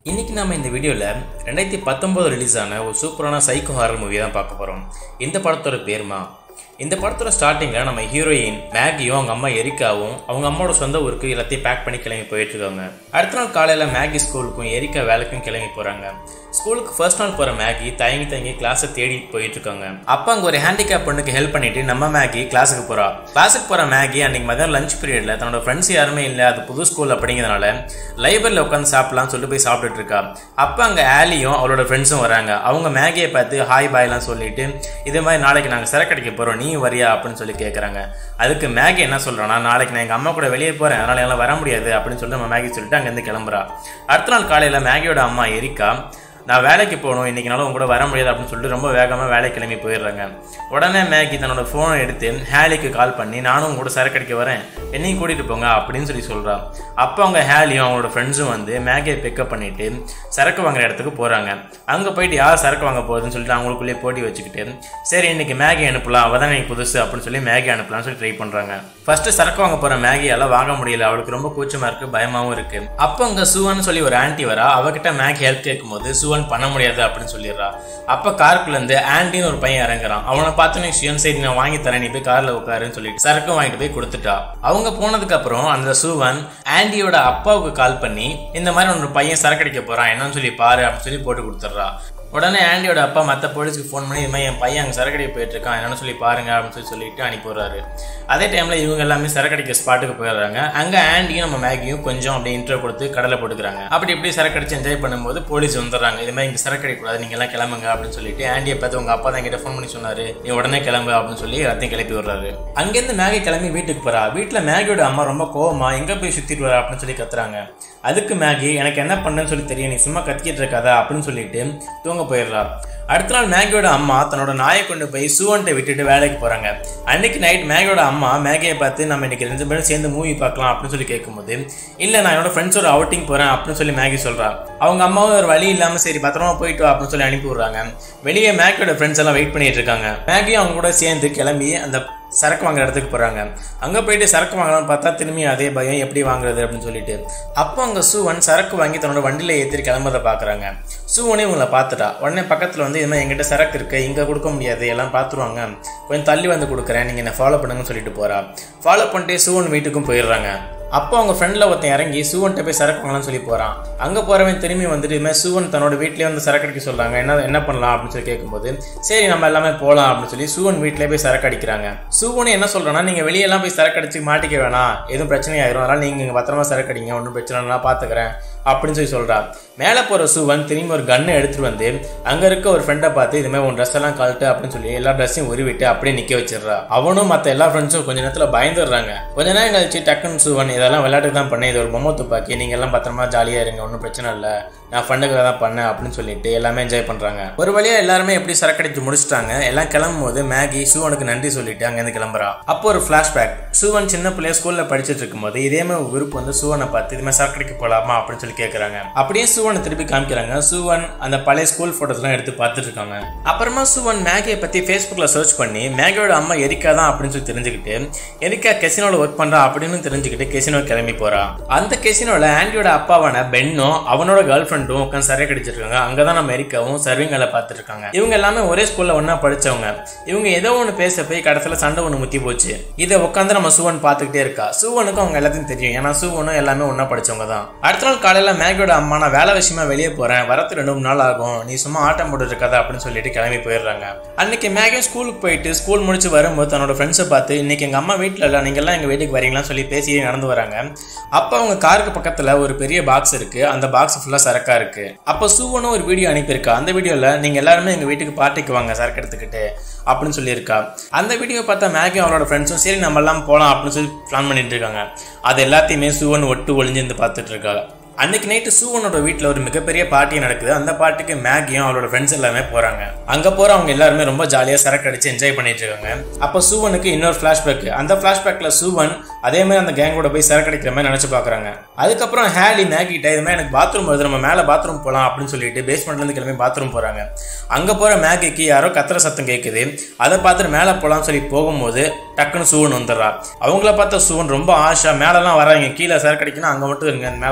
இன்னைக்கு நம்ம இந்த வீடியோவில் ரெண்டாயிரத்தி பத்தொம்போது ரிலீஸ் ஆன ஒரு சூப்பரான சைக்கோ ஹாரர் மூவி தான் பார்க்க போகிறோம் இந்த படத்தோட பேருமா இந்த படத்தோட ஸ்டார்டிங்கில் நம்ம ஹீரோயின் மேகியும் அவங்க அம்மா எரிக்காவும் அவங்க அம்மாவோட சொந்த ஊருக்கு எல்லாத்தையும் பேக் பண்ணி கிளம்பி போயிட்டு இருக்காங்க அடுத்த நாள் காலையில் மேகி ஸ்கூலுக்கும் எரிக்கா வேலைக்கும் கிளம்பி போகிறாங்க ஸ்கூலுக்கு ஃபர்ஸ்ட் நாள் போகிற மேகி தயங்கி தயங்கி கிளாஸை தேடி போயிட்டு இருக்காங்க அப்போ அங்கே ஒரு ஹேண்டிகேப் பொண்ணுக்கு ஹெல்ப் பண்ணிட்டு நம்ம மேகி கிளாஸுக்கு போகிறா கிளாஸுக்கு போகிற மேகி அன்னைக்கு மதியம் லஞ்ச் பீரியடில் தன்னோட ஃப்ரெண்ட்ஸ் யாருமே இல்லை அது புது ஸ்கூல் அப்படிங்கிறதுனால லைப்ரரியில் உட்காந்து சாப்பிடலாம்னு சொல்லிட்டு போய் சாப்பிட்டுட்டு இருக்கா அப்போ அங்கே ஆலியும் அவளோட ஃப்ரெண்ட்ஸும் வராங்க அவங்க மேகியை பார்த்து ஹாய் பாய்லாம் சொல்லிட்டு இதே மாதிரி நாளைக்கு நாங்கள் சரக்கடிக்க போகிறோம் நீ வரியா அப்படின்னு சொல்லி கேட்குறாங்க அதுக்கு மேகி என்ன சொல்கிறான்னா நாளைக்கு நான் எங்கள் அம்மா கூட வெளியே போகிறேன் அதனால் எல்லாம் வர முடியாது அப்படின்னு சொல்லிட்டு நம்ம மேகி சொல்லிட்டு அங்கேருந்து கிளம்புறா அடுத்த நாள் காலையில் மேகியோட அம்மா எரிக்கா நான் வேலைக்கு போகணும் இன்றைக்கினாலும் உங்க கூட வர முடியாது அப்படின்னு சொல்லிட்டு ரொம்ப வேகமாக வேலை கிளம்பி போயிடுறாங்க உடனே மேகி தன்னோட ஃபோனை எடுத்து ஹேலிக்கு கால் பண்ணி நானும் உங்க கூட சரக்கு அடிக்க வரேன் என்னையும் கூட்டிகிட்டு போங்க அப்படின்னு சொல்லி சொல்கிறா அப்போ அவங்க ஹேலியும் அவங்களோட ஃப்ரெண்ட்ஸும் வந்து மேகியை பிக்கப் பண்ணிட்டு சரக்கு வாங்குற இடத்துக்கு போகிறாங்க அங்கே போயிட்டு யார் சரக்கு வாங்க போகுதுன்னு சொல்லிட்டு அவங்களுக்குள்ளேயே போட்டி வச்சுக்கிட்டு சரி இன்னைக்கு மேகி அனுப்பலாம் அவள் தான் எனக்கு புதுசு அப்படின்னு சொல்லி மேகி அனுப்பலாம்னு சொல்லி ட்ரை பண்ணுறாங்க ஃபர்ஸ்ட் சரக்கு வாங்க போகிற மேகியால் வாங்க முடியல அவளுக்கு ரொம்ப கூச்சமாக இருக்குது பயமாகவும் இருக்குது அப்போ அங்கே சுவான்னு சொல்லி ஒரு ஆன்ட்டி வரா அவகிட்ட மேகி ஹெல்ப் கேட்கும்போது சுவன் பண்ண முடியாது அப்படின்னு சொல்லிடுறா அப்போ காருக்குள்ள இருந்து ஆண்டின்னு ஒரு பையன் இறங்குறான் அவனை பார்த்தோன்னே சிவன் சரி நான் வாங்கி தரேன் நீ போய் கார்ல உட்காருன்னு சொல்லிட்டு சரக்கு வாங்கிட்டு போய் கொடுத்துட்டா அவங்க போனதுக்கு அப்புறம் அந்த சுவன் ஆண்டியோட அப்பாவுக்கு கால் பண்ணி இந்த மாதிரி ஒரு பையன் சரக்கு அடிக்க போறான் என்னன்னு சொல்லி பாரு அப்படின்னு சொல்லி போட்டு கொடுத்துட்றா உடனே ஆண்டியோட அப்பா மற்ற போலீஸ்க்கு ஃபோன் பண்ணி இது மாதிரி என் பையன் அங்கே சரக்கடிக்க போயிட்டு இருக்கான் என்னன்னு சொல்லி பாருங்க அப்படின்னு சொல்லி சொல்லிட்டு அனுப்பி விடுறாரு அதே டைமில் இவங்க எல்லாமே சரக்கடிக்க ஸ்பாட்டுக்கு போயிடுறாங்க அங்கே ஆண்டியும் நம்ம மேகியும் கொஞ்சம் அப்படியே இன்ட்ரோ கொடுத்து கடலை போட்டுக்கிறாங்க அப்படி இப்படி சரக்கடிச்சு என்ஜாய் பண்ணும்போது போலீஸ் வந்துடுறாங்க இது மாதிரி இங்கே சரக்கடிக்கூடாது நீங்கள் எல்லாம் கிளம்புங்க அப்படின்னு சொல்லிட்டு ஆண்டியை பார்த்து உங்க அப்பா தான் என்கிட்ட ஃபோன் பண்ணி சொன்னாரு நீ உடனே கிளம்பு அப்படின்னு சொல்லி எல்லாத்தையும் கிளப்பி விடுறாரு அங்கேருந்து மேகி கிளம்பி வீட்டுக்கு போறா வீட்டில் மேகியோட அம்மா ரொம்ப கோவமா எங்கே போய் சுற்றிட்டு வரா அப்படின்னு சொல்லி கத்துறாங்க அதுக்கு மேகி எனக்கு என்ன பண்ணுன்னு சொல்லி தெரியும் நீ சும்மா கத்திக்கிட்டு இருக்காதா அப்படின்னு சொல்லிட்டு தூங்க போயிடுறா அடுத்த நாள் மேகியோட அம்மா தன்னோட நாயை கொண்டு போய் சூவன்ட்டை விட்டுட்டு வேலைக்கு போறாங்க அன்னைக்கு நைட் மேகியோட அம்மா மேகியை பார்த்து நம்ம இன்னைக்கு ரெண்டு பேரும் சேர்ந்து மூவி பார்க்கலாம் அப்படின்னு சொல்லி கேட்கும்போது இல்லை நான் என்னோட ஃப்ரெண்ட்ஸோட அவுட்டிங் போறேன் அப்படின்னு சொல்லி மேகி சொல்றா அவங்க அம்மாவும் ஒரு வழி இல்லாம சரி பத்திரமா போயிட்டு வா அப்படின்னு சொல்லி அனுப்பி விடுறாங்க வெளியே மேகியோட ஃப்ரெண்ட்ஸ் எல்லாம் வெயிட் பண்ணிட்டு இருக்காங்க மேகியும் அவங்க கூட சேர்ந்து கிளம்பி அந்த சரக்கு வாங்குற இடத்துக்கு போகிறாங்க அங்கே போயிட்டு சரக்கு வாங்கலாம்னு பார்த்தா திரும்பி அதே பயம் எப்படி வாங்குறது அப்படின்னு சொல்லிட்டு அப்போ அங்கே சூவன் சரக்கு வாங்கி தன்னோட வண்டியில் ஏற்றிட்டு கிளம்புறத பார்க்குறாங்க சூவனே இவங்களை பார்த்துட்டா உடனே பக்கத்தில் வந்து இது மாதிரி எங்கிட்ட சரக்கு இருக்குது இங்கே கொடுக்க முடியாது எல்லாம் பார்த்துருவாங்க கொஞ்சம் தள்ளி வந்து கொடுக்குறேன் நீங்கள் என்ன ஃபாலோ பண்ணுங்கன்னு சொல்லிட்டு போகிறா ஃபாலோ பண்ணிட்டு சூவன் வீட்டுக்கும் போயிடுறாங்க அப்போ அவங்க ஃப்ரெண்டில் ஒருத்தன் இறங்கி சூவன்ட்ட போய் சரக்கு வாங்கலாம்னு சொல்லி போகிறான் அங்கே போகிறவன் திரும்பி வந்துட்டு இதுமாதிரி சூவன் தன்னோட வீட்லேயே வந்து சரக்கு அடிக்க சொல்கிறாங்க என்ன என்ன பண்ணலாம் அப்படின்னு சொல்லி கேட்கும்போது சரி நம்ம எல்லாமே போகலாம் அப்படின்னு சொல்லி சூவன் வீட்டிலே போய் சரக்கு அடிக்கிறாங்க சூவன் என்ன சொல்கிறான்னா நீங்கள் வெளியெல்லாம் போய் சரக்கு அடிச்சு மாட்டிக்க வேணாம் எதுவும் பிரச்சனை ஆயிரும் அதனால் நீங்கள் இங்கே பத்திரமா சரக்கு அடிங்க ஒன்றும் பிரச்சனை இல்லை, நான் பார்த்துக்கிறேன் அப்படின்னு சொல்லி சொல்கிறா மேலே போகிற சூவன் திரும்பி ஒரு கன்னை எடுத்துகிட்டு வந்து அங்கே இருக்க ஒரு ஃப்ரெண்டை பார்த்து இதுமாதிரி உன் ட்ரெஸ் எல்லாம் கழட்டு அப்படின்னு சொல்லி எல்லா ட்ரெஸ்ஸையும் உருவிட்டு அப்படியே நிற்க வச்சிடுறா அவனும் மற்ற எல்லா ஃப்ரெண்ட்ஸும் கொஞ்ச நேரத்தில் பயந்துடுறாங்க கொஞ்ச நேரம் கழிச்சு டக்குன்னு சூவன் இதெல்லாம் விளையாட்டுக்கு தான் பண்ணேன் இது ஒரு பொம்மை துப்பாக்கி நீங்கள் எல்லாம் பத்திரமா ஜாலியாக இருங்க ஒன்றும் பிரச்சனை இல்லை நான் ஃபண்டுக்காக தான் பண்ணேன் அப்படின்னு சொல்லிட்டு எல்லாமே என்ஜாய் பண்ணுறாங்க ஒரு வழியாக எல்லாருமே எப்படி சரக்கடிச்சு முடிச்சிட்டாங்க எல்லாம் கிளம்பும் போது மேகி சூவனுக்கு நன்றி சொல்லிட்டு அங்கேருந்து கிளம்புறா அப்போ ஒரு ஃப்ளாஷ்பேக் சூவன் சின்ன பிள்ளைய ஸ்கூலில் படிச்சுட்டு இருக்கும்போது இதே மாதிரி குரூப் வந்து சூவனை பார்த்து இது மாதிரி சரக்கடிக்க போகலாமா அப்படின்னு சொல்லி கேட்குறாங்க அப்படியே சூவனை திருப்பி காமிக்கிறாங்க சூவன் அந்த பழைய ஸ்கூல் ஃபோட்டோஸ்லாம் எடுத்து பார்த்துட்டு இருக்காங்க அப்புறமா சூவன் மேகியை பற்றி ஃபேஸ்புக்கில் சர்ச் பண்ணி மேகியோட அம்மா எரிக்கா தான் அப்படின்னு சொல்லி தெரிஞ்சுக்கிட்டு எரிக்கா கெசினோவில் ஒர்க் பண்ணுறா அப்படின்னு தெரிஞ்சுக்கிட்டு கெசினோ கிளம்பி போறா அந்த கெசினோவில் ஆண்டியோட அப்பாவான பென்னும் அவனோட கேர்ள் ஃப்ரெண்டும் உட்காந்து சரக்கு கடிச்சிட்டு இருக்காங்க அங்கே தான் நம்ம எரிக்காவும் சர்விங் வேலை பார்த்துட்டு இருக்காங்க இவங்க எல்லாமே ஒரே ஸ்கூலில் ஒன்றா படிச்சவங்க இவங்க ஏதோ ஒன்று பேச போய் கடைசியில் சண்டை ஒன்று முத்தி போச்சு இதை உட்காந்து நம்ம சூவன் பார்த்துக்கிட்டே இருக்கா சூவனுக்கும் அவங்க எல்லாத்தையும் தெரியும் ஏன்னா சூவனும் எல்லாமே ஒன்றா படிச்சவங்க தான் அடுத்த நாள் காலையில் மேகியோட அம்மா நான் வேலை விஷயமா வெளியே போகிறேன் வரத்து ரெண்டு மூணு நாள் ஆகும் நீ சும்மா ஆட்டம் போட்டு இருக்காத அப்படின்னு சொல்லிட்டு கிளம்பி போயிடுறாங்க அன்னைக்கு மேகியும் ஸ்கூலுக்கு போயிட்டு ஸ்கூல் முடிச்சு வரும்போது தன்னோட ஃப்ரெண்ட்ஸை பார்த்து இன்னைக்கு எங்கள் அம்மா வீட்டில் இல்லை நீங்கள் எல்லாம் எங்கள் வீட்டுக்கு வரீங்களான்னு சொல்லி பேசி நடந்து வராங்க அப்போ அவங்க காருக்கு பக்கத்தில் ஒரு பெரிய பாக்ஸ் இருக்கு அந்த பாக்ஸ் ஃபுல்லாக சரக்கா இருக்கு அப்போ சூவனும் ஒரு வீடியோ அனுப்பியிருக்கா அந்த வீடியோவில் நீங்கள் எல்லாருமே எங்கள் வீட்டுக்கு பார்ட்டிக்கு வாங்க சரக்கு எடுத்துக்கிட்டு அப்படின்னு சொல்லியிருக்கா அந்த வீடியோ பார்த்தா மேகி அவளோட ஃப்ரெண்ட்ஸும் சரி நம்ம எல்லாம் போகலாம் அப்படின்னு சொல்லி பிளான் பண்ணிட்டு இருக்காங்க அது எல்லாத்தையுமே சூவன் ஒட்டு ஒளிஞ்சிருந்து பார்த்துட்டு இருக்காங்க அன்னைக்கு நைட்டு சூவனோட வீட்டில் ஒரு மிகப்பெரிய பார்ட்டி நடக்குது அந்த பார்ட்டிக்கு மேகியும் அவளோட ஃப்ரெண்ட்ஸ் எல்லாமே போறாங்க அங்க போற அவங்க எல்லாருமே ரொம்ப ஜாலியா சரக்கு அடிச்சு என்ஜாய் பண்ணிட்டு இருக்காங்க அப்போ சூவனுக்கு இன்னொரு ஃபிளாஷ்பேக் அந்த ஃபிளாஷ்பேக்ல சூவன் அதே மாதிரி அந்த கேங்கோட போய் சரக்கு அடிக்கிற மாதிரி நினைச்சு பாக்குறாங்க அதுக்கப்புறம் ஹேலி மேகி கிட்ட இது மாதிரி எனக்கு பாத்ரூம் வருது நம்ம மேல பாத்ரூம் போலாம் அப்படின்னு சொல்லிட்டு பேஸ்மெண்ட்ல இருந்து கிளம்பி பாத்ரூம் போறாங்க அங்க போற மேகிக்கு யாரோ கத்துற சத்தம் கேட்குது அதை பார்த்துட்டு மேலே போலாம்னு சொல்லி போகும்போது டக்குன்னு சூவன் வந்துடுறா அவங்கள பார்த்த சூவன் ரொம்ப ஆஷா மேலெல்லாம் வராங்க கீழே சரக்கு அடிக்கணும் அங்கே மட்டும் இருங்க மேலெல்லாம் வரக்கூடாது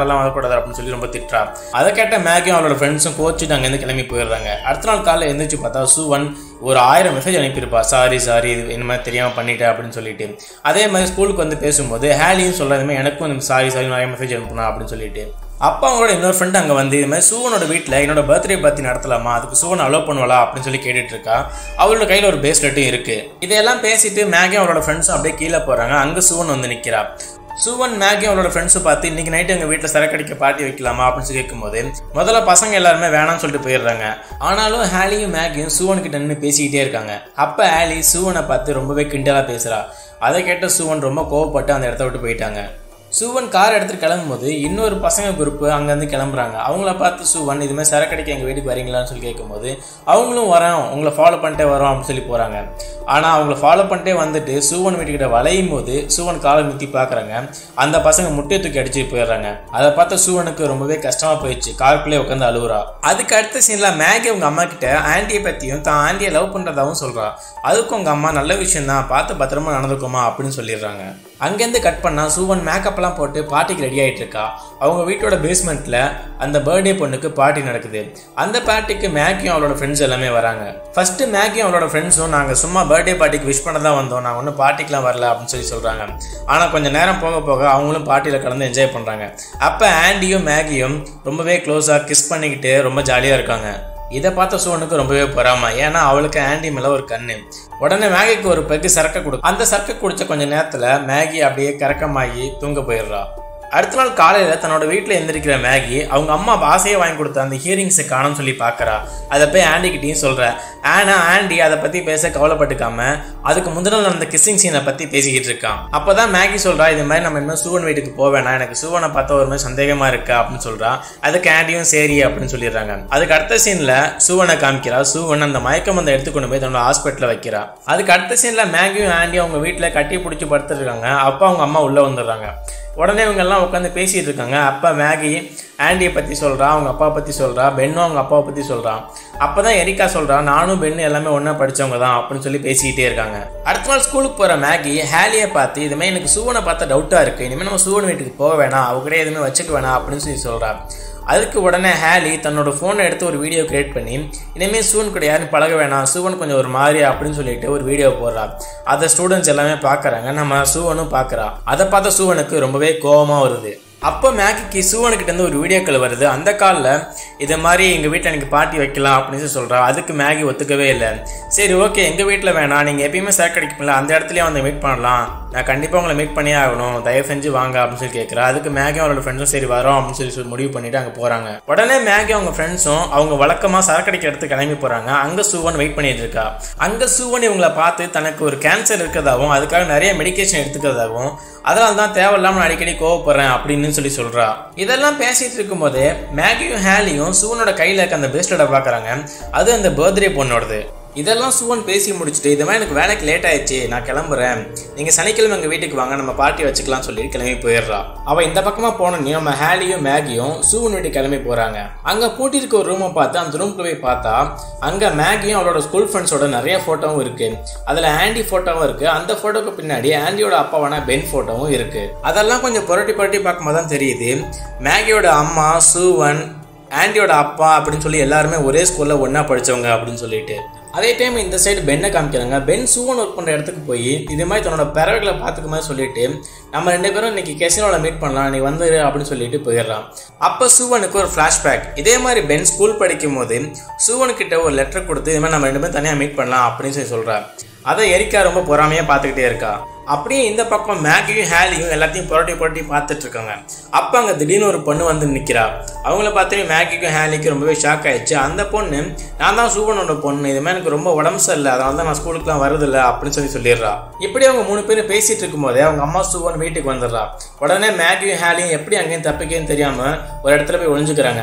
பிரதர் அப்படின்னு சொல்லி ரொம்ப திட்டுறா அதை கேட்ட மேகியும் அவளோட ஃப்ரெண்ட்ஸும் கோச்சிட்டு அங்கேருந்து கிளம்பி போயிடுறாங்க அடுத்த நாள் காலையில் எழுந்திரிச்சு பார்த்தா சூவன் ஒரு ஆயிரம் மெசேஜ் அனுப்பியிருப்பா சாரி சாரி இது இந்த மாதிரி தெரியாமல் பண்ணிட்டேன் அப்படின்னு சொல்லிட்டு அதே மாதிரி ஸ்கூலுக்கு வந்து பேசும்போது ஹேலியும் சொல்கிறதுமே எனக்கும் இந்த சாரி சாரி நிறைய மெசேஜ் அனுப்புனா அப்படின்னு சொல்லிட்டு அப்பா அவங்களோட இன்னொரு ஃப்ரெண்ட் அங்கே வந்து இது மாதிரி சூவனோட வீட்டில் என்னோட பர்த்டே பார்ட்டி நடத்தலாமா அதுக்கு சூவன் அலோவ் பண்ணுவாளா அப்படின்னு சொல்லி கேட்டுட்டு இருக்கா அவளோட கையில் ஒரு பேஸ்லெட்டும் இருக்கு இதையெல்லாம் பேசிட்டு மேகி அவளோட ஃப்ரெண்ட்ஸும் அப்படியே கீழே போகிறாங்க அங்கே சூவன் வந்து நிற்கிறா சூவன் மேகி அவளோட ஃப்ரெண்ட்ஸை பார்த்து இன்னைக்கு நைட்டு எங்கள் வீட்டில் சரக்கடிக்க பார்ட்டி வைக்கலாமா அப்படின்னு சொல்லி கேட்கும்போது முதல்ல பசங்க எல்லாருமே வேணாம்னு சொல்லிட்டு போயிடுறாங்க ஆனாலும் ஹேலியும் மேகியும் சூவன் கிட்ட நின்று பேசிக்கிட்டே இருக்காங்க அப்போ ஹேலி சூவனை பார்த்து ரொம்பவே கிண்டலாக பேசுகிறா அதை கேட்ட சூவன் ரொம்ப கோவப்பட்டு அந்த இடத்த விட்டு போயிட்டாங்க சூவன் கார் எடுத்துட்டு கிளம்பும்போது இன்னொரு பசங்க குரூப் அங்கேருந்து கிளம்புறாங்க அவங்கள பார்த்து சூவன் இது மாதிரி சரக்கடிக்க எங்கள் வீட்டுக்கு வரீங்களான்னு சொல்லி கேட்கும்போது அவங்களும் வரோம் உங்களை ஃபாலோ பண்ணிட்டே வரோம் அப்படின்னு சொல்லி போகிறாங்க ஆனால் அவங்கள ஃபாலோ பண்ணிட்டே வந்துட்டு சூவன் வீட்டுக்கிட்ட வளையும் போது சூவன் காலை முத்தி பார்க்குறாங்க அந்த பசங்க முட்டையை தூக்கி அடிச்சுட்டு போயிடுறாங்க அதை பார்த்த சூவனுக்கு ரொம்பவே கஷ்டமாக போயிடுச்சு காருக்குள்ளே உட்காந்து அழுகுறா அதுக்கு அடுத்த சீனில் மேகி அவங்க அம்மா கிட்ட ஆண்டியை பற்றியும் தான் ஆண்டியை லவ் பண்ணுறதாவும் சொல்கிறா அதுக்கும் உங்கள் அம்மா நல்ல விஷயம் தான் பார்த்து பத்திரமா நடந்துக்குமா அப்படின்னு சொல்லிடுறாங்க அங்கேருந்து கட் பண்ணால் சூவன் மேக்கப்லாம் போட்டு பார்ட்டிக்கு ரெடி ஆகிட்டு இருக்கா அவங்க வீட்டோட பேஸ்மெண்ட்டில் அந்த பர்த்டே பொண்ணுக்கு பார்ட்டி நடக்குது அந்த பார்ட்டிக்கு மேகியும் அவளோட ஃப்ரெண்ட்ஸ் எல்லாமே வராங்க ஃபர்ஸ்ட் மேகியும் அவளோட ஃப்ரெண்ட்ஸும் நாங்கள் சும்மா பர்த்டே பார்ட்டிக்கு விஷ் பண்ண தான் வந்தோம் நாங்கள் ஒன்றும் பார்ட்டிக்கெலாம் வரல அப்படின்னு சொல்லி சொல்கிறாங்க ஆனால் கொஞ்சம் நேரம் போக போக அவங்களும் பார்ட்டியில் கலந்து என்ஜாய் பண்ணுறாங்க அப்போ ஆண்டியும் மேகியும் ரொம்பவே க்ளோஸாக கிஸ் பண்ணிக்கிட்டு ரொம்ப ஜாலியாக இருக்காங்க இதை பார்த்த சூவனுக்கு ரொம்பவே பொறாம ஏன்னா அவளுக்கு ஆண்டி மேல ஒரு கண்ணு உடனே மேகிக்கு ஒரு பெக்கு சரக்க கொடு அந்த சரக்க குடிச்ச கொஞ்ச நேரத்துல மேகி அப்படியே கறக்கமாகி தூங்க போயிடுறா அடுத்த நாள் காலையில் தன்னோட வீட்டில் எந்திரிக்கிற மேகி அவங்க அம்மா ஆசையை வாங்கி கொடுத்த அந்த ஹியரிங்ஸை காணும்னு சொல்லி பார்க்குறா அதை போய் ஆண்டிக்கிட்டையும் சொல்கிற ஆனா ஆண்டி அதை பற்றி பேச கவலைப்பட்டுக்காம அதுக்கு முந்தின நாள் அந்த கிஸ்ஸிங் சீனை பற்றி பேசிக்கிட்டு இருக்கான் அப்போ தான் மேகி சொல்கிறா இது மாதிரி நம்ம இனிமேல் சூவன் வீட்டுக்கு போவேனா எனக்கு சூவனை பார்த்தா ஒரு மாதிரி சந்தேகமாக இருக்கா அப்படின்னு சொல்கிறா அதுக்கு ஆண்டியும் சரி அப்படின்னு சொல்லிடுறாங்க அதுக்கு அடுத்த சீனில் சூவனை காமிக்கிறா சூவன் அந்த மயக்கம் அந்த எடுத்துக்கொண்டு போய் தன்னோட ஹாஸ்பிட்டலில் வைக்கிறா அதுக்கு அடுத்த சீனில் மேகியும் ஆண்டியும் அவங்க வீட்டில் கட்டி பிடிச்சி படுத்துருக்காங்க அப்போ அவங்க அம்மா உள்ளே வந்துடுறாங்க உடனே இவங்க எல்லாம் உட்காந்து பேசிட்டு இருக்காங்க அப்போ மேகி ஆண்டியை பற்றி சொல்கிறா அவங்க அப்பா பற்றி சொல்கிறா பென்னும் அவங்க அப்பாவை பற்றி சொல்கிறான் அப்போ தான் எரிக்கா சொல்கிறா நானும் பென்னு எல்லாமே ஒன்றா படித்தவங்க தான் அப்படின்னு சொல்லி பேசிக்கிட்டே இருக்காங்க அடுத்த நாள் ஸ்கூலுக்கு போகிற மேகி ஹேலியை பார்த்து இதுமாதிரி எனக்கு சூவனை பார்த்தா டவுட்டாக இருக்குது இனிமேல் நம்ம சூவன் வீட்டுக்கு போக வேணாம் அவங்களே எதுவுமே வச்சுக்க வேணாம் அப்படின்னு சொல்லி சொல்கிறா அதுக்கு உடனே ஹேலி தன்னோட ஃபோனை எடுத்து ஒரு வீடியோ கிரியேட் பண்ணி இனிமேல் சூவன் கூட யாரும் பழக வேணாம் சூவன் கொஞ்சம் ஒரு மாதிரி அப்படின்னு சொல்லிட்டு ஒரு வீடியோ போடுறா அதை ஸ்டூடெண்ட்ஸ் எல்லாமே பார்க்குறாங்க நம்ம சூவனும் பார்க்குறா அதை பார்த்த சூவனுக்கு ரொம்பவே கோபமாக வருது அப்போ மேகிக்கு சூவனுக்கிட்ட இருந்து ஒரு வீடியோ கால் வருது அந்த காலில் இதை மாதிரி எங்கள் வீட்டில் எனக்கு பார்ட்டி வைக்கலாம் அப்படின்னு சொல்லி சொல்கிறா அதுக்கு மேகி ஒத்துக்கவே இல்லை சரி ஓகே எங்கள் வீட்டில் வேணாம் நீங்கள் எப்பயுமே சேக் அடிக்கல அந்த இடத்துலயே வந்து மீட் பண்ணலாம் நான் கண்டிப்பாக உங்களை மீட் பண்ணியே ஆகணும் தயவு செஞ்சு வாங்க அப்படின்னு சொல்லி கேட்குறா அதுக்கு மேகி அவளோட ஃப்ரெண்ட்ஸும் சரி வரோம் அப்படின்னு சொல்லி சொல்லி முடிவு பண்ணிட்டு அங்கே போகிறாங்க உடனே மேகி அவங்க ஃப்ரெண்ட்ஸும் அவங்க வழக்கமாக சரக்கடிக்க இடத்துக்கு கிளம்பி போகிறாங்க அங்கே சூவன் வெயிட் பண்ணிட்டு இருக்கா அங்கே சூவன் இவங்களை பார்த்து தனக்கு ஒரு கேன்சர் இருக்கிறதாகவும் அதுக்காக நிறைய மெடிகேஷன் எடுத்துக்கிறதாகவும் அதனால தான் தேவையில்லாம நான் அடிக்கடி கோவப்படுறேன் அப்படின்னு சொல்லி சொல்றா இதெல்லாம் பேசிட்டு இருக்கும்போது மேகியும் ஹேலியும் சூவனோட கையில இருக்க அந்த பிரேஸ்லெட்டை பார்க்கறாங்க அது அந்த பர்த்டே பொண்ணோடது இதெல்லாம் சுவன் பேசி முடிச்சுட்டு இது மாதிரி எனக்கு வேலைக்கு லேட் ஆயிடுச்சு நான் கிளம்புறேன் நீங்கள் சனிக்கிழமை எங்கள் வீட்டுக்கு வாங்க நம்ம பார்ட்டி வச்சுக்கலாம் சொல்லிட்டு கிளம்பி போயிடுறா அவள் இந்த பக்கமாக போனோன்னே நம்ம ஹேலியும் மேகியும் சூவன் வீட்டுக்கு கிளம்பி போகிறாங்க அங்கே பூட்டியிருக்க ஒரு ரூமை பார்த்து அந்த ரூம்க்கு போய் பார்த்தா அங்கே மேகியும் அவளோட ஸ்கூல் ஃப்ரெண்ட்ஸோட நிறைய ஃபோட்டோவும் இருக்கு அதில் ஆண்டி ஃபோட்டோவும் இருக்கு அந்த ஃபோட்டோக்கு பின்னாடி ஆண்டியோட அப்பாவான பென் ஃபோட்டோவும் இருக்கு அதெல்லாம் கொஞ்சம் புரட்டி புரட்டி பார்க்கும்போது தான் தெரியுது மேகியோட அம்மா சூவன் ஆண்டியோட அப்பா அப்படின்னு சொல்லி எல்லாருமே ஒரே ஸ்கூலில் ஒன்றா படித்தவங்க அப்படின்னு சொல்லிட்டு அதே டைம் இந்த சைடு பென்னை காமிக்கிறாங்க பென் சூவன் ஒர்க் பண்ணுற இடத்துக்கு போய் இது மாதிரி தன்னோட பறவைகளை பார்த்துக்க மாதிரி சொல்லிட்டு நம்ம ரெண்டு பேரும் இன்னைக்கு கெசினோவில் மீட் பண்ணலாம் நீ வந்துரு அப்படின்னு சொல்லிட்டு போயிடுறான் அப்போ சூவனுக்கு ஒரு ஃப்ளாஷ்பேக் இதே மாதிரி பென் ஸ்கூல் படிக்கும் போது சூவனுக்கிட்ட ஒரு லெட்டர் கொடுத்து இது மாதிரி நம்ம ரெண்டு பேரும் தனியாக மீட் பண்ணலாம் அப்படின்னு சொல்லி சொல்கிறா அதை எரிக்கா ரொம்ப பொறாமையாக பார்த்துக்கிட்டே இருக்கா அப்படியே இந்த பக்கம் மேகியும் ஹேலியும் எல்லாத்தையும் புரட்டி புரட்டி பார்த்துட்டு இருக்காங்க அப்போ அங்கே திடீர்னு ஒரு பொண்ணு வந்து நிற்கிறா அவங்கள பார்த்து மேகிக்கும் ஹேலிக்கும் ரொம்பவே ஷாக் ஆயிடுச்சு அந்த பொண்ணு நான் தான் சூவனோட பொண்ணு இது மாதிரி எனக்கு ரொம்ப உடம்பு சரியில்லை அதனால தான் நான் ஸ்கூலுக்குலாம் வரதில்லை அப்படின்னு சொல்லி சொல்லிடுறா இப்படி அவங்க மூணு பேரும் பேசிட்டு இருக்கும்போதே அவங்க அம்மா சூவன் வீட்டுக்கு வந்துடுறா உடனே மேகியும் ஹேலியும் எப்படி அங்கேயும் தப்பிக்கன்னு தெரியாமல் ஒரு இடத்துல போய் ஒளிஞ்சுக்கிறாங்க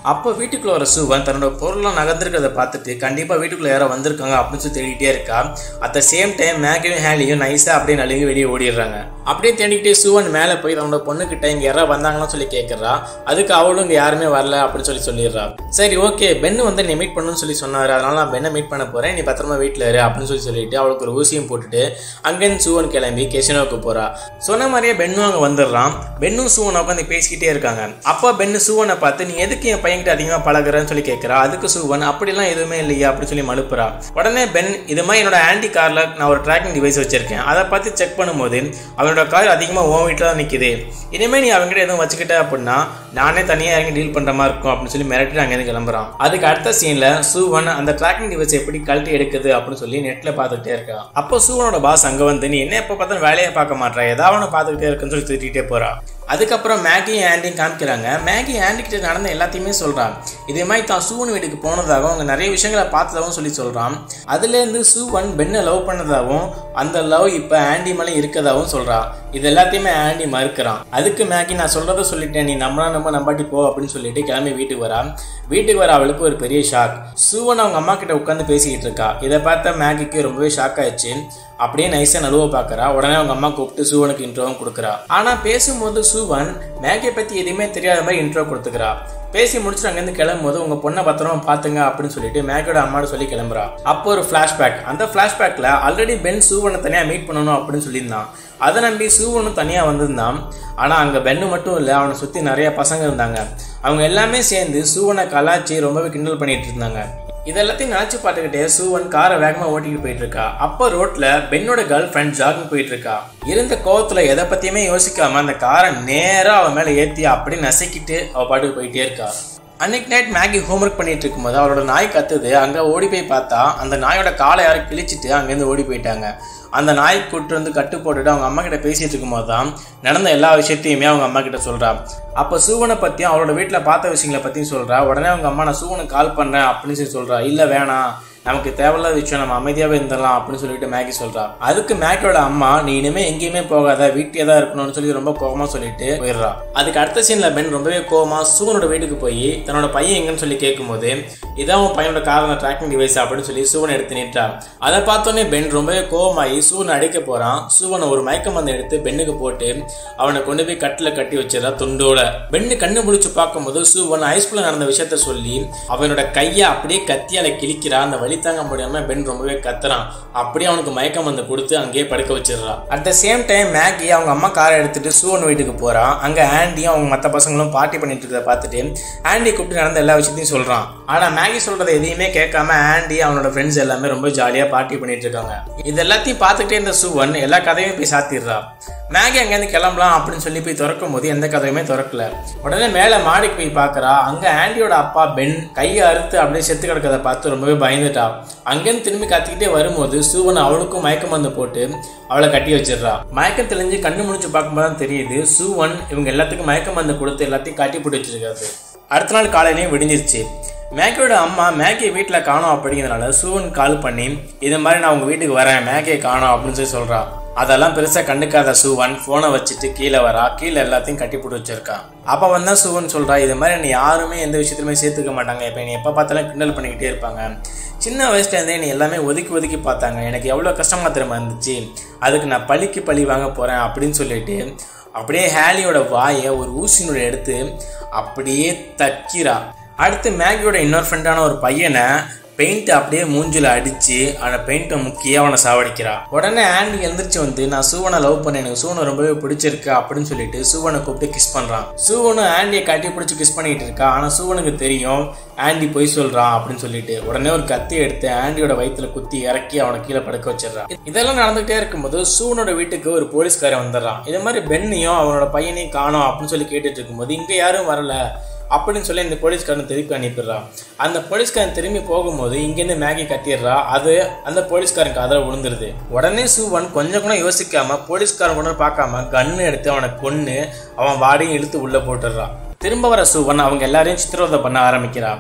அப்போ வீட்டுக்குள்ள வர சூவன் தன்னோட பொருள்லாம் நகர்ந்துருக்கிறத பார்த்துட்டு கண்டிப்பாக வீட்டுக்குள்ள யாரோ வந்திருக்காங்க அப்படின்னு சொல்லி தேடிட்டே இருக்கா அட் த சேம் டைம் மேகியும் ஹேலியும் நைஸாக அப்படியே நழுங்கி வெளியே ஓடிடுறாங்க அப்படியே தேடிக்கிட்டே சூவன் மேலே போய் தன்னோட பொண்ணுக்கிட்ட இங்கே யாராவது வந்தாங்கன்னு சொல்லி கேட்குறா அதுக்கு அவளும் இங்கே யாருமே வரல அப்படின்னு சொல்லி சொல்லிடுறா சரி ஓகே பென்னு வந்து நீ மீட் பண்ணணும்னு சொல்லி சொன்னார் அதனால நான் பெண்ணை மீட் பண்ண போகிறேன் நீ பத்திரமா வீட்டில் இரு அப்படின்னு சொல்லி சொல்லிட்டு அவளுக்கு ஒரு ஊசியும் போட்டுட்டு அங்கேருந்து சூவன் கிளம்பி கெசினோவுக்கு போறா சொன்ன மாதிரியே பென்னும் அங்கே வந்துடுறான் பென்னும் சூவனை உட்காந்து பேசிக்கிட்டே இருக்காங்க அப்போ பென்னு சூவனை பார்த்து நீ எதுக்கு என் பையன்கிட்ட அதிகமாக பழகுறன்னு சொல்லி கேட்குறா அதுக்கு சூவன் அப்படிலாம் எதுவுமே இல்லையா அப்படின்னு சொல்லி மழுப்புறா உடனே பென் இது மாதிரி என்னோட ஆன்டி காரில் நான் ஒரு ட்ராக்கிங் டிவைஸ் வச்சிருக்கேன் அதை பார்த்து செக் பண்ணும்போது அவனோட கார் அதிகமாக உன் வீட்டில் தான் நிற்குது இனிமேல் நீ அவங்ககிட்ட எதுவும் வச்சுக்கிட்ட அப்படின்னா நானே தனியாக இறங்கி டீல் பண்ணுற மாதிரி இருக்கும் அப்படின்னு சொல்லி மிரட்டி அங்கேருந்து கிளம்புறான் அதுக்கு அடுத்த சீனில் சூவன் அந்த ட்ராக்கிங் டிவைஸ் எப்படி கழட்டி எடுக்குது அப்படின்னு சொல்லி நெட்டில் பார்த்துக்கிட்டே இருக்கான் அப்போ சூவனோட பாஸ் அங்கே வந்து நீ என்ன எப்போ பார்த்தாலும் வேலையை பார்க்க மாட்டேற ஏதாவது ஒன்று பார்த்துக்கிட்டே இருக்குன்னு சொல்லி திட்டிகிட்டே போறா அதுக்கப்புறம் மேகியும் ஆண்டியும் காமிக்கிறாங்க மேகி ஆண்டி கிட்ட நடந்த எல்லாத்தையுமே சொல்கிறான் இதே மாதிரி தான் சூவன் வீட்டுக்கு போனதாகவும் அவங்க நிறைய விஷயங்களை பார்த்ததாகவும் சொல்லி சொல்கிறான் அதுலேருந்து சூவன் பெண்ணை லவ் பண்ணதாகவும் அந்த லவ் இப்போ ஆண்டி மேலே இருக்கதாகவும் சொல்கிறான் இது எல்லாத்தையுமே ஆண்டி மறுக்கிறான் அதுக்கு மேகி நான் சொல்கிறத சொல்லிட்டேன் நீ நம்மளா நம்ம நம்பாட்டி போ அப்படின்னு சொல்லிட்டு கிளம்பி வீட்டுக்கு வரா வீட்டுக்கு வர அவளுக்கு ஒரு பெரிய ஷாக் சூவன் அவங்க அம்மா கிட்ட உட்காந்து பேசிக்கிட்டு இருக்கா இதை பார்த்த மேகிக்கு ரொம்பவே ஷாக் ஆயிடுச்சு அப்படியே நைஸாக நழுவ பார்க்குறா உடனே அவங்க அம்மா கூப்பிட்டு சூவனுக்கு இன்ட்ரோவும் கொடுக்குறா ஆனால் பேசும்போது சூவன் மேகியை பற்றி எதுவுமே தெரியாத மாதிரி இன்ட்ரோ கொடுத்துக்கிறா பேசி முடிச்சுட்டு அங்கேருந்து கிளம்பும்போது உங்கள் பொண்ணை பத்திரமா பார்த்துங்க அப்படின்னு சொல்லிட்டு மேகியோட அம்மாட்ட சொல்லி கிளம்புறா அப்போ ஒரு ஃப்ளாஷ்பேக் அந்த ஃப்ளாஷ்பேக்கில் ஆல்ரெடி பென் சூவனை தனியாக மீட் பண்ணணும் அப்படின்னு சொல்லியிருந்தான் அதை நம்பி சூவனும் தனியாக வந்திருந்தான் ஆனால் அங்கே பென்னு மட்டும் இல்லை அவனை சுற்றி நிறைய பசங்க இருந்தாங்க அவங்க எல்லாமே சேர்ந்து சூவனை கலாச்சி ரொம்பவே கிண்டல் பண்ணிட்டு இருந்தாங்க இதெல்லாத்தையும் நினச்சி பார்த்துக்கிட்டே சூவன் காரை வேகமாக ஓட்டிட்டு போயிட்டு இருக்கா அப்போ ரோட்ல பென்னோட கேர்ள் ஃப்ரெண்ட் ஜாகிங் போயிட்டு இருக்கா இருந்த கோவத்துல எதை பத்தியுமே யோசிக்காம அந்த காரை நேரா அவன் மேல ஏத்தி அப்படி நசுக்கிட்டு அவ பாட்டுக்கு போயிட்டே இருக்கா அன்னைக்கு நைட் மேகி ஹோம்ஒர்க் பண்ணிட்டு இருக்கும்போது அவளோட நாய் கத்துது அங்க ஓடி போய் பார்த்தா அந்த நாயோட காலை யாரும் கிழிச்சிட்டு அங்கேருந்து ஓடி போயிட்டாங்க அந்த நாய் கூட்டு வந்து கட்டு போட்டுட்டு அவங்க அம்மா கிட்ட பேசிட்டு இருக்கும்போது தான் நடந்த எல்லா விஷயத்தையுமே அவங்க அம்மா கிட்ட சொல்றா அப்போ சூவனை பத்தியும் அவளோட வீட்டில் பார்த்த விஷயங்களை பத்தியும் சொல்றா உடனே அவங்க அம்மா நான் சூவனுக்கு கால் பண்றேன் அப்படின்னு சொல்லி சொல்றா இல்ல வேணாம் நமக்கு தேவையில்லாத விஷயம் நம்ம அமைதியாகவே இருந்துடலாம் அப்படின்னு சொல்லிட்டு மேகி சொல்றா அதுக்கு மேகியோட அம்மா நீ இனிமே எங்கேயுமே போகாத வீட்டிலே தான் இருக்கணும்னு சொல்லி ரொம்ப கோவமா சொல்லிட்டு போயிடுறா அதுக்கு அடுத்த சீன்ல பென் ரொம்பவே கோவமா சூவனோட வீட்டுக்கு போய் தன்னோட பையன் எங்கன்னு சொல்லி கேட்கும்போது இதான் உன் பையனோட காரணம் ட்ராக்கிங் டிவைஸ் அப்படின்னு சொல்லி சூவனை எடுத்து நீட்டா அதை பார்த்தோன்னே பென் ரொம்பவே கோவமாகி சூவனை அடிக்க போறான் சூவனை ஒரு மயக்க மருந்து எடுத்து பெண்ணுக்கு போட்டு அவனை கொண்டு போய் கட்டில் கட்டி வச்சிடறா துண்டோட பெண்ணு கண்ணு முழிச்சு பார்க்கும்போது சூவன் ஹைஸ்கூல்ல நடந்த விஷயத்த சொல்லி அவனோட கையை அப்படியே கத்தியால கிழிக்கிறா அந்த வலி தாங்க முடியாம பென் ரொம்பவே கத்துறான் அப்படியே அவனுக்கு மயக்க மருந்து கொடுத்து அங்கேயே படுக்க வச்சிடுறான் at the same time Maggie அவங்க அம்மா காரை எடுத்துட்டு சூவன் வீட்டுக்கு போறான் அங்க ஆண்டியும் அவங்க மற்ற பசங்களும் பார்ட்டி பண்ணிட்டு இருக்கிறத பார்த்துட்டு ஆண்டி கூப்பிட்டு நடந்த எல்லா விஷயத்தையும் சொல்றான் ஆனா மேகி சொல்றதை எதையுமே கேட்காம ஆண்டி அவனோட ஃப்ரெண்ட்ஸ் எல்லாமே ரொம்ப ஜாலியா பார்ட்டி பண்ணிட்டு இருக்காங்க இது எல்லாத்தையும் பார்த்துக்கிட்டே இருந்த சூவன் எல்லா கதையுமே போய் சாத்திடுறா மேகி அங்கேருந்து கிளம்பலாம் அப்படின்னு சொல்லி போய் திறக்கும் போது எந்த கதையுமே திறக்கல உடனே மேலே மாடிக்கு போய் பார்க்குறா அங்கே ஆண்டியோட அப்பா பென் கையை அறுத்து அப்படியே செத்து கிடக்கிறத பார்த்து ரொம்பவே பயந்துட்டா அங்கேருந்து திரும்பி கத்திக்கிட்டே வரும்போது சூவன் அவளுக்கும் மயக்க மருந்து போட்டு அவளை கட்டி வச்சிடுறா மயக்கம் தெளிஞ்சு கண்ணு முடிச்சு பார்க்கும்போது தான் தெரியுது சூவன் இவங்க எல்லாத்துக்கும் மயக்க மருந்து கொடுத்து எல்லாத்தையும் கட்டி போட்டு வச்சிருக்காரு அடுத்த நாள் காலையிலையும் விடிஞ்சிருச்சு மேகியோட அம்மா மேகியை வீட்டில் காணோம் அப்படிங்கிறதுனால சூவன் கால் பண்ணி இது மாதிரி நான் உங்கள் வீட்டுக்கு வரேன் மேகியை காணோம் அப்படின்னு சொல்லி சொல்கிறா அதெல்லாம் பெருசாக கண்டுக்காத சூவன் ஃபோனை வச்சுட்டு கீழே வரா கீழே எல்லாத்தையும் கட்டி போட்டு வச்சிருக்கான் அப்போ வந்தா சூவன் சொல்கிறா இது மாதிரி என்னை யாருமே எந்த விஷயத்துலையுமே சேர்த்துக்க மாட்டாங்க இப்போ நீ எப்போ பார்த்தாலும் கிண்டல் பண்ணிக்கிட்டே இருப்பாங்க சின்ன வயசுலேருந்தே நீ எல்லாமே ஒதுக்கி ஒதுக்கி பார்த்தாங்க எனக்கு எவ்வளோ கஷ்டமாக திரும்ப இருந்துச்சு அதுக்கு நான் பழிக்கு பழி வாங்க போகிறேன் அப்படின்னு சொல்லிட்டு அப்படியே ஹேலியோட வாயை ஒரு ஊசினோட எடுத்து அப்படியே தக்கிறா அடுத்து மேகியோட இன்னொரு ஃப்ரெண்டான ஒரு பையனை பெயிண்ட் அப்படியே மூஞ்சில அடிச்சு அந்த பெயிண்ட்டை முக்கிய அவனை சாவடிக்கிறா உடனே ஆண்டி எழுந்திரிச்சு வந்து நான் சூவனை லவ் பண்ணேன் எனக்கு சூவனை ரொம்பவே பிடிச்சிருக்கு அப்படின்னு சொல்லிட்டு சூவனை கூப்பிட்டு கிஸ் பண்றான் சூவனும் ஆண்டியை கட்டி பிடிச்சி கிஸ் பண்ணிட்டு இருக்கா ஆனா சூவனுக்கு தெரியும் ஆண்டி பொய் சொல்றான் அப்படின்னு சொல்லிட்டு உடனே ஒரு கத்தி எடுத்து ஆண்டியோட வயித்துல குத்தி இறக்கி அவனை கீழே படுக்க வச்சிடறான் இதெல்லாம் நடந்துகிட்டே இருக்கும்போது சூவனோட வீட்டுக்கு ஒரு போலீஸ்காரன் வந்துடுறான் இது மாதிரி பெண்ணையும் அவனோட பையனையும் காணோம் அப்படின்னு சொல்லி கேட்டுட்டு இருக்கும்போது இங்க யாரும் வரல அப்படின்னு சொல்லி இந்த போலீஸ்காரன் திருப்பி அனுப்பிடுறான் அந்த போலீஸ்காரன் திரும்பி போகும்போது இங்கேருந்து மேகி கட்டிடுறா அது அந்த போலீஸ்காரன் காதில் விழுந்துருது உடனே சூவன் கொஞ்சம் கூட யோசிக்காம போலீஸ்காரன் கூட பார்க்காம கன்னு எடுத்து அவனை கொன்று அவன் வாடியும் இழுத்து உள்ள போட்டுடுறான் திரும்ப வர சூவன் அவங்க எல்லாரையும் சித்திரவதை பண்ண ஆரம்பிக்கிறான்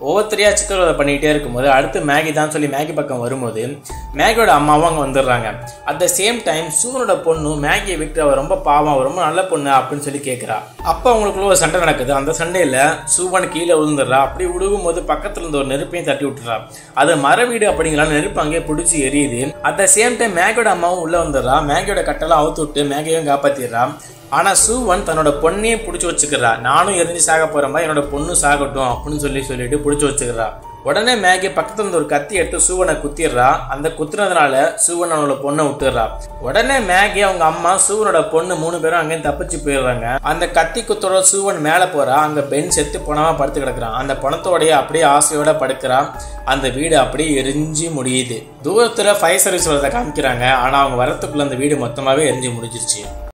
ஒவ்வொருத்தரையா சித்திரவதை பண்ணிக்கிட்டே இருக்கும்போது அடுத்து மேகி தான் சொல்லி மேகி பக்கம் வரும்போது மேகியோட அம்மாவும் அங்கே வந்துடுறாங்க அட் த சேம் டைம் சூனோட பொண்ணு மேகியை விட்டு அவ ரொம்ப பாவம் அவ ரொம்ப நல்ல பொண்ணு அப்படின்னு சொல்லி கேட்குறா அப்போ அவங்களுக்குள்ள ஒரு சண்டை நடக்குது அந்த சண்டையில் சூவன் கீழே விழுந்துடுறா அப்படி விழுகும் போது பக்கத்தில் இருந்த ஒரு நெருப்பையும் தட்டி விட்டுறா அது மர வீடு அப்படிங்கிற நெருப்பு அங்கேயே பிடிச்சி எரியுது அட் த சேம் டைம் மேகியோட அம்மாவும் உள்ளே வந்துடுறா மேகியோட கட்டெல்லாம் அவுத்து விட்டு மேகியையும் காப்பாற்றிடுறா ஆனால் சூவன் தன்னோட பொண்ணையே பிடிச்சி வச்சுக்கிறா நானும் எரிஞ்சு சாக போகிற மாதிரி என்னோட பொண்ணு சாகட்டும் அப்படின்னு சொல்லி சொல்லிட்டு பிடிச்சி வச்சுக்கிறா உடனே மேகி பக்கத்துல இருந்து ஒரு கத்தி எடுத்து சூவனை குத்திடுறா அந்த குத்துனதுனால சூவன் அவனோட பொண்ணை விட்டுடுறா உடனே மேகி அவங்க அம்மா சூவனோட பொண்ணு மூணு பேரும் அங்கேயும் தப்பிச்சு போயிடுறாங்க அந்த கத்தி குத்தோட சூவன் மேலே போறா அங்க பெண் செத்து பணமா படுத்து கிடக்குறான் அந்த பணத்தோடய அப்படியே ஆசையோட படுக்கிறான் அந்த வீடு அப்படியே எரிஞ்சு முடியுது தூரத்துல ஃபயர் சர்வீஸ் வரதை காமிக்கிறாங்க ஆனா அவங்க வரத்துக்குள்ள அந்த வீடு மொத்தமாவே எரிஞ்சு முடிஞ்சிருச்சு